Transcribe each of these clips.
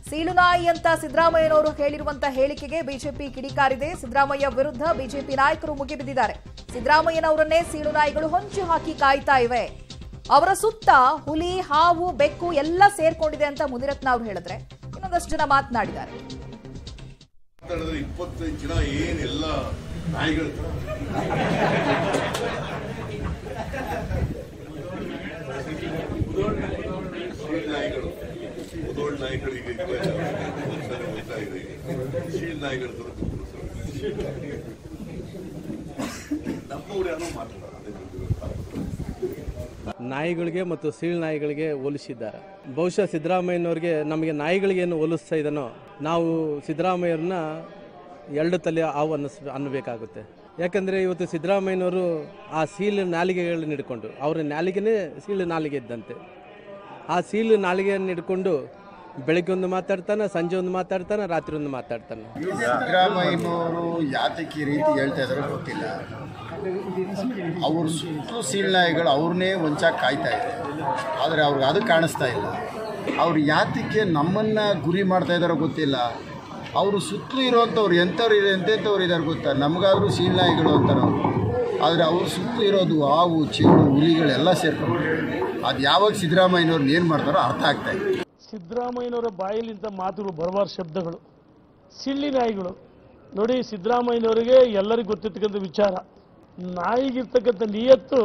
ಸೀಳುನಾಯಿ ಅಂತ ಸಿದ್ದರಾಮಯ್ಯನವರು ಹೇಳಿರುವಂತ ಹೇಳಿಕೆಗೆ ಬಿಜೆಪಿ ಕಿಡಿಕಾರಿದೆ ಸಿದ್ದರಾಮಯ್ಯ ವಿರುದ್ಧ ಬಿಜೆಪಿ ನಾಯಕರು ಮುಗಿಬಿದ್ದಿದ್ದಾರೆ ಸಿದ್ದರಾಮಯ್ಯನವರನ್ನೇ ಸೀಳುನಾಯಿಗಳು ಹೊಂಚು ಹಾಕಿ ಕಾಯ್ತಾ ಇವೆ ಅವರ ಸುತ್ತ ಹುಲಿ ಹಾವು ಬೆಕ್ಕು ಎಲ್ಲ ಸೇರ್ಕೊಂಡಿದೆ ಅಂತ ಮುನಿರತ್ನ ಅವರು ಹೇಳಿದ್ರೆ ಇನ್ನೊಂದಷ್ಟು ಜನ ಮಾತನಾಡಿದ್ದಾರೆ ಮಾತಾಡಿದ್ರೆ ಇಪ್ಪತ್ತೈದು ಜನ ಏನೆಲ್ಲ ನಾಯಿಗಳು ಶೀಳ್ ನಾಯಿಗಳು ಮುದೋಳ್ ನಾಯಿಗಳಿಗೆ ಒಂದ್ಸಲ ಹೋಗ್ತಾ ಇದೆ ಶೀಳ್ ನಾಯಿಗಳು ದೊರಕಿದ್ರು ನಮ್ಮವ್ರು ಯಾರೋ ಮಾತಾಡೋದು ನಾಯಿಗಳಿಗೆ ಮತ್ತು ಸೀಳ್ ನಾಯಿಗಳಿಗೆ ಹೋಲಿಸಿದ್ದಾರೆ ಬಹುಶಃ ಸಿದ್ದರಾಮಯ್ಯನವ್ರಿಗೆ ನಮಗೆ ನಾಯಿಗಳಿಗೇನು ಹೋಲಿಸ್ತಾ ಇದನೋ ನಾವು ಸಿದ್ದರಾಮಯ್ಯರನ್ನ ಎರಡು ತಲೆ ಹಾವು ಅನ್ನಿಸ್ ಅನ್ನಬೇಕಾಗುತ್ತೆ ಯಾಕಂದರೆ ಇವತ್ತು ಸಿದ್ದರಾಮಯ್ಯನವರು ಆ ಸೀಲು ನಾಲಿಗೆಗಳನ್ನ ಹಿಡ್ಕೊಂಡು ಅವರ ನಾಲಿಗೆನೇ ಸೀಳು ನಾಲಿಗೆ ಇದ್ದಂತೆ ಆ ಸೀಲು ನಾಲಿಗೆಯನ್ನು ಹಿಡ್ಕೊಂಡು ಬೆಳಗ್ಗೆ ಒಂದು ಮಾತಾಡ್ತಾನೆ ಸಂಜೆ ಒಂದು ಮಾತಾಡ್ತಾನೆ ರಾತ್ರಿ ಒಂದು ಮಾತಾಡ್ತಾನೆ ಸಿದ್ದರಾಮಯ್ಯನವರು ಯಾತಕ್ಕೆ ಈ ರೀತಿ ಹೇಳ್ತಾ ಇದಾರೋ ಗೊತ್ತಿಲ್ಲ ಅವ್ರ ಸುತ್ತಲೂ ಸೀಳ್ನಾಯಿಗಳು ಅವ್ರನ್ನೇ ಒಂಚಾಗಿ ಕಾಯ್ತಾ ಇದೆ ಆದರೆ ಅವ್ರಿಗೆ ಅದು ಕಾಣಿಸ್ತಾ ಇಲ್ಲ ಅವ್ರು ಯಾತಕ್ಕೆ ನಮ್ಮನ್ನು ಗುರಿ ಮಾಡ್ತಾ ಇದ್ದಾರೋ ಗೊತ್ತಿಲ್ಲ ಅವರು ಸುತ್ತಲೂ ಇರೋವಂಥವ್ರು ಎಂಥವ್ರು ಇದೆ ಎಂತೆಂಥವ್ರು ಇದ್ದಾರೆ ಗೊತ್ತಾ ನಮಗಾದರೂ ಸೀಳ್ನಾಯಿಗಳು ಅಂತಾರೆ ಅವರು ಆದರೆ ಅವ್ರ ಸುತ್ತಲೂ ಇರೋದು ಹಾವು ಚೇಳು ಹುಲಿಗಳೆಲ್ಲ ಸೇರ್ಕೊಂಡು ಅದು ಯಾವಾಗ ಸಿದ್ದರಾಮಯ್ಯನವ್ರನ್ನ ಏನು ಮಾಡ್ತಾರೋ ಅರ್ಥ ಆಗ್ತಾ ಇದೆ ಸಿದ್ದರಾಮಯ್ಯನವರ ಬಾಯಲ್ಲಿಂದ ಮಾತುಗಳು ಬರಬಾರ ಶಬ್ದಗಳು ಸಿಳ್ಳಿ ನಾಯಿಗಳು ನೋಡಿ ಸಿದ್ದರಾಮಯ್ಯನವರಿಗೆ ಎಲ್ಲರಿಗೂ ಗೊತ್ತಿರ್ತಕ್ಕಂಥ ವಿಚಾರ ನಾಯಿಗಿರ್ತಕ್ಕಂಥ ನಿಯತ್ತು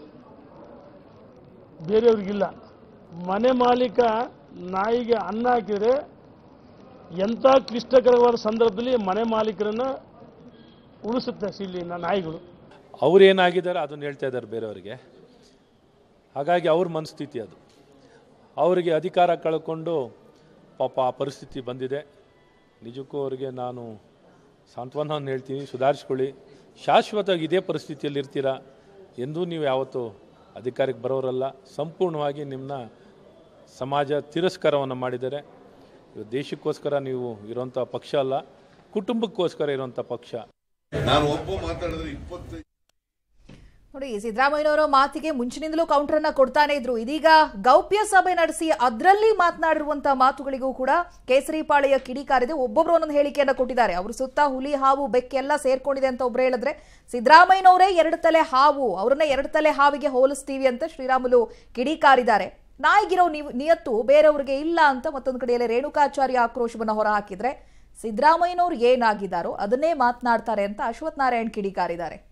ಬೇರೆಯವ್ರಿಗಿಲ್ಲ ಮನೆ ಮಾಲೀಕ ನಾಯಿಗೆ ಅನ್ನ ಹಾಕಿದರೆ ಎಂಥ ಕ್ಲಿಷ್ಟಕರವಾದ ಸಂದರ್ಭದಲ್ಲಿ ಮನೆ ಮಾಲೀಕರನ್ನ ಉಳಿಸುತ್ತೆ ಸಿಳ್ಳಿ ನಾಯಿಗಳು ಅವ್ರು ಏನಾಗಿದ್ದಾರೆ ಅದನ್ನು ಹೇಳ್ತಾ ಇದ್ದಾರೆ ಬೇರೆಯವರಿಗೆ ಹಾಗಾಗಿ ಅವ್ರ ಮನಸ್ಥಿತಿ ಅದು ಅವರಿಗೆ ಅಧಿಕಾರ ಕಳ್ಕೊಂಡು ಪಾಪ ಆ ಪರಿಸ್ಥಿತಿ ಬಂದಿದೆ ನಿಜಕ್ಕೂ ಅವರಿಗೆ ನಾನು ಸಾಂತ್ವನವನ್ನು ಹೇಳ್ತೀನಿ ಸುಧಾರಿಸ್ಕೊಳ್ಳಿ ಶಾಶ್ವತವಾಗಿ ಇದೇ ಪರಿಸ್ಥಿತಿಯಲ್ಲಿ ಇರ್ತೀರಾ ಎಂದೂ ನೀವು ಯಾವತ್ತೂ ಅಧಿಕಾರಕ್ಕೆ ಬರೋರಲ್ಲ ಸಂಪೂರ್ಣವಾಗಿ ನಿಮ್ಮನ್ನ ಸಮಾಜ ತಿರಸ್ಕಾರವನ್ನು ಮಾಡಿದ್ದಾರೆ ಇವತ್ತು ದೇಶಕ್ಕೋಸ್ಕರ ನೀವು ಇರೋಂಥ ಪಕ್ಷ ಅಲ್ಲ ಕುಟುಂಬಕ್ಕೋಸ್ಕರ ಇರೋಂಥ ಪಕ್ಷ ನಾನು ಒಬ್ಬ ಮಾತಾಡಿದ್ರೆ ಇಪ್ಪತ್ತೈದು ನೋಡಿ ಸಿದ್ದರಾಮಯ್ಯನವರ ಮಾತಿಗೆ ಮುಂಚಿನಿಂದಲೂ ಕೌಂಟರ್ ಅನ್ನ ಕೊಡ್ತಾನೆ ಇದ್ರು ಇದೀಗ ಗೌಪ್ಯ ಸಭೆ ನಡೆಸಿ ಅದರಲ್ಲಿ ಮಾತನಾಡಿರುವಂತಹ ಮಾತುಗಳಿಗೂ ಕೂಡ ಕೇಸರಿಪಾಳೆಯ ಕಿಡಿಕಾರಿದೆ ಒಬ್ಬೊಬ್ರು ಒಂದೊಂದು ಹೇಳಿಕೆಯನ್ನ ಕೊಟ್ಟಿದ್ದಾರೆ ಅವ್ರ ಸುತ್ತ ಹುಲಿ ಹಾವು ಬೆಕ್ಕೆಲ್ಲ ಸೇರ್ಕೊಂಡಿದೆ ಅಂತ ಒಬ್ರು ಹೇಳಿದ್ರೆ ಸಿದ್ದರಾಮಯ್ಯನವರೇ ಎರಡು ತಲೆ ಹಾವು ಅವ್ರನ್ನ ಎರಡು ತಲೆ ಹಾವಿಗೆ ಹೋಲಿಸ್ತೀವಿ ಅಂತ ಶ್ರೀರಾಮುಲು ಕಿಡಿಕಾರಿದ್ದಾರೆ ನಾಯಿಗಿರೋ ನಿವ್- ನಿಯತ್ತು ಬೇರೆಯವ್ರಿಗೆ ಇಲ್ಲ ಅಂತ ಮತ್ತೊಂದು ಕಡೆಯಲ್ಲಿ ರೇಣುಕಾಚಾರ್ಯ ಆಕ್ರೋಶವನ್ನ ಹೊರಹಾಕಿದ್ರೆ ಸಿದ್ದರಾಮಯ್ಯನವ್ರು ಏನಾಗಿದ್ದಾರೋ ಅದನ್ನೇ ಮಾತನಾಡ್ತಾರೆ ಅಂತ ಅಶ್ವಥ್ ನಾರಾಯಣ್ ಕಿಡಿಕಾರಿದ್ದಾರೆ